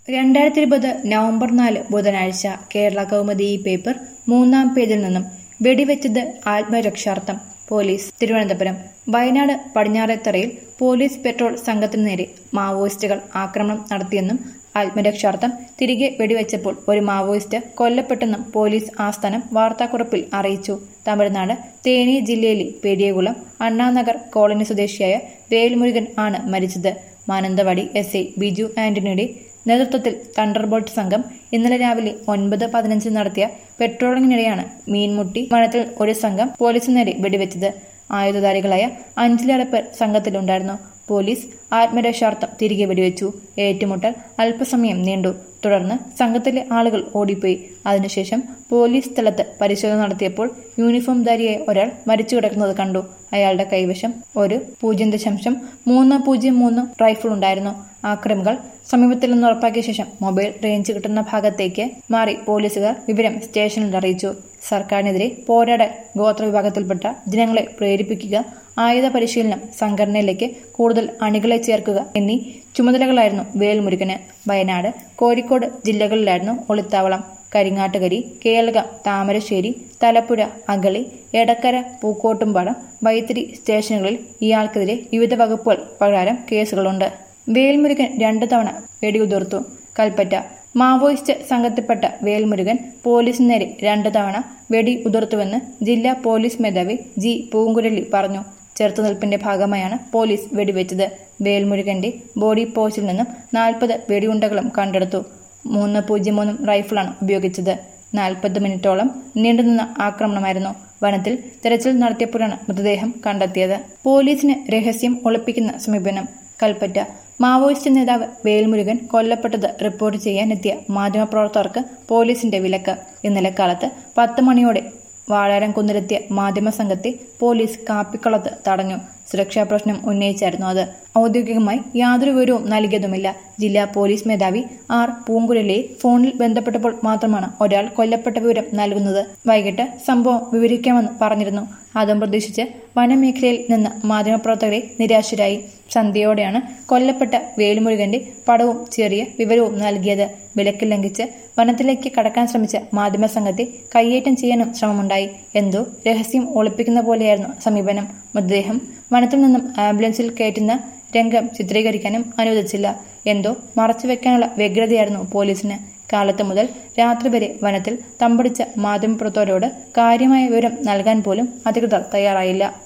രണ്ടായിരത്തി ഇരുപത് നവംബർ നാല് ബുധനാഴ്ച കേരള കൗമുദി ഈ പേപ്പർ മൂന്നാം പേജിൽ നിന്നും വെടിവെച്ചത് ആത്മരക്ഷാർത്ഥം പോലീസ് തിരുവനന്തപുരം വയനാട് പടിഞ്ഞാറേത്തറയിൽ പോലീസ് പെട്രോൾ സംഘത്തിനു നേരെ മാവോയിസ്റ്റുകൾ ആക്രമണം നടത്തിയെന്നും ആത്മരക്ഷാർത്ഥം തിരികെ വെടിവെച്ചപ്പോൾ ഒരു മാവോയിസ്റ്റ് കൊല്ലപ്പെട്ടെന്നും പോലീസ് ആസ്ഥാനം വാർത്താക്കുറിപ്പിൽ അറിയിച്ചു തമിഴ്നാട് തേനി ജില്ലയിലെ പെരിയകുളം അണ്ണാനഗർ കോളനി സ്വദേശിയായ വേൽമുരുകൻ ആണ് മരിച്ചത് മാനന്തവാടി എസ് ഐ ബിജു ആന്റണിയുടെ നേതൃത്വത്തിൽ തണ്ടർബോൾട്ട് സംഘം ഇന്നലെ രാവിലെ ഒൻപത് പതിനഞ്ചിന് നടത്തിയ പെട്രോളിങ്ങിനിടെയാണ് മീൻമുട്ടി വനത്തിൽ ഒരു സംഘം പോലീസിന് നേരെ വെടിവെച്ചത് ആയുധധാരികളായ അഞ്ചിലേറെ പേർ സംഘത്തിലുണ്ടായിരുന്നു പോലീസ് ആത്മരക്ഷാർത്ഥം തിരികെ വെടിവെച്ചു ഏറ്റുമുട്ടൽ അല്പസമയം നീണ്ടു തുടർന്ന് സംഘത്തിലെ ആളുകൾ ഓടിപ്പോയി അതിനുശേഷം പോലീസ് സ്ഥലത്ത് പരിശോധന നടത്തിയപ്പോൾ യൂണിഫോംധാരിയായ ഒരാൾ മരിച്ചു കിടക്കുന്നത് കണ്ടു അയാളുടെ കൈവശം ഒരു പൂജ്യം ദശാംശം മൂന്ന് പൂജ്യം മൂന്ന് റൈഫിൾ ഉണ്ടായിരുന്നു ആക്രമികൾ സമീപത്തിൽ നിന്ന് ഉറപ്പാക്കിയ ശേഷം മൊബൈൽ റേഞ്ച് കിട്ടുന്ന ഭാഗത്തേക്ക് മാറി പോലീസുകാർ വിവരം സ്റ്റേഷനിൽ അറിയിച്ചു സർക്കാരിനെതിരെ പോരാടാൻ ഗോത്രവിഭാഗത്തിൽപ്പെട്ട ജനങ്ങളെ പ്രേരിപ്പിക്കുക ആയുധ പരിശീലനം സംഘടനയിലേക്ക് കൂടുതൽ അണികളെ ചേർക്കുക എന്നീ ചുമതലകളായിരുന്നു വേൽമുരുകന് വയനാട് കോഴിക്കോട് ജില്ലകളിലായിരുന്നു ഒളിത്താവളം കരിങ്ങാട്ടുകരി കേളകം താമരശ്ശേരി തലപ്പുഴ അഗളി എടക്കര പൂക്കോട്ടുംപാടം വൈത്തിരി സ്റ്റേഷനുകളിൽ ഇയാൾക്കെതിരെ വിവിധ വകുപ്പുകൾ പ്രകാരം കേസുകളുണ്ട് വേൽമുരുകൻ രണ്ടു തവണ വെടിയുതിർത്തു കൽപ്പറ്റ മാവോയിസ്റ്റ് സംഘത്തിൽപ്പെട്ട വേൽമുരുകൻ പോലീസിന് നേരെ രണ്ടു തവണ വെടി ഉതിർത്തുവെന്ന് ജില്ലാ പോലീസ് മേധാവി ജി പൂങ്കുരലി പറഞ്ഞു ചെറുത്തുനിൽപ്പിന്റെ ഭാഗമായാണ് പോലീസ് വെടിവെച്ചത് വേൽമുരുകന്റെ ബോഡി പോസ്റ്റിൽ നിന്നും നാൽപ്പത് വെടിയുണ്ടകളും കണ്ടെടുത്തു മൂന്ന് പൂജ്യം മൂന്നും റൈഫിളാണ് ഉപയോഗിച്ചത് നാൽപ്പത് മിനിറ്റോളം നീണ്ടുനിന്ന ആക്രമണമായിരുന്നു വനത്തിൽ തെരച്ചിൽ നടത്തിയപ്പോഴാണ് മൃതദേഹം കണ്ടെത്തിയത് പോലീസിന് രഹസ്യം ഒളിപ്പിക്കുന്ന സമീപനം കൽപ്പറ്റ മാവോയിസ്റ്റ് നേതാവ് വേൽമുരുകൻ കൊല്ലപ്പെട്ടത് റിപ്പോർട്ട് ചെയ്യാനെത്തിയ മാധ്യമപ്രവർത്തകർക്ക് പോലീസിന്റെ വിലക്ക് ഇന്നലെ കാലത്ത് പത്ത് മണിയോടെ വാഴാരം കുന്നിലെത്തിയ മാധ്യമ സംഘത്തെ പോലീസ് കാപ്പിക്കുളത്ത് തടഞ്ഞു സുരക്ഷാ പ്രശ്നം ഉന്നയിച്ചായിരുന്നു അത് ഔദ്യോഗികമായി യാതൊരു വിവരവും നൽകിയതുമില്ല ജില്ലാ പോലീസ് മേധാവി ആർ പൂങ്കുരലിയെ ഫോണിൽ ബന്ധപ്പെട്ടപ്പോൾ മാത്രമാണ് ഒരാൾ കൊല്ലപ്പെട്ട വിവരം നൽകുന്നത് വൈകിട്ട് സംഭവം വിവരിക്കാമെന്ന് പറഞ്ഞിരുന്നു അതും പ്രതീക്ഷിച്ച് വനമേഖലയിൽ നിന്ന് മാധ്യമപ്രവർത്തകരെ നിരാശരായി സന്ധ്യയോടെയാണ് കൊല്ലപ്പെട്ട വേലുമുരുകന്റെ പടവും ചെറിയ വിവരവും നൽകിയത് വിലക്ക് ലംഘിച്ച് വനത്തിലേക്ക് കടക്കാൻ ശ്രമിച്ച മാധ്യമ സംഘത്തെ കയ്യേറ്റം ചെയ്യാനും ശ്രമമുണ്ടായി എന്തോ രഹസ്യം ഒളിപ്പിക്കുന്ന പോലെയായിരുന്നു സമീപനം മൃതദേഹം വനത്തിൽ നിന്നും ആംബുലൻസിൽ കയറ്റുന്ന രംഗം ചിത്രീകരിക്കാനും അനുവദിച്ചില്ല എന്തോ മറച്ചുവെക്കാനുള്ള വ്യഗ്രതയായിരുന്നു പോലീസിന് കാലത്ത് മുതൽ രാത്രി വരെ വനത്തിൽ തമ്പടിച്ച മാധ്യമപ്രവർത്തകരോട് കാര്യമായ വിവരം നൽകാൻ പോലും അധികൃതർ തയ്യാറായില്ല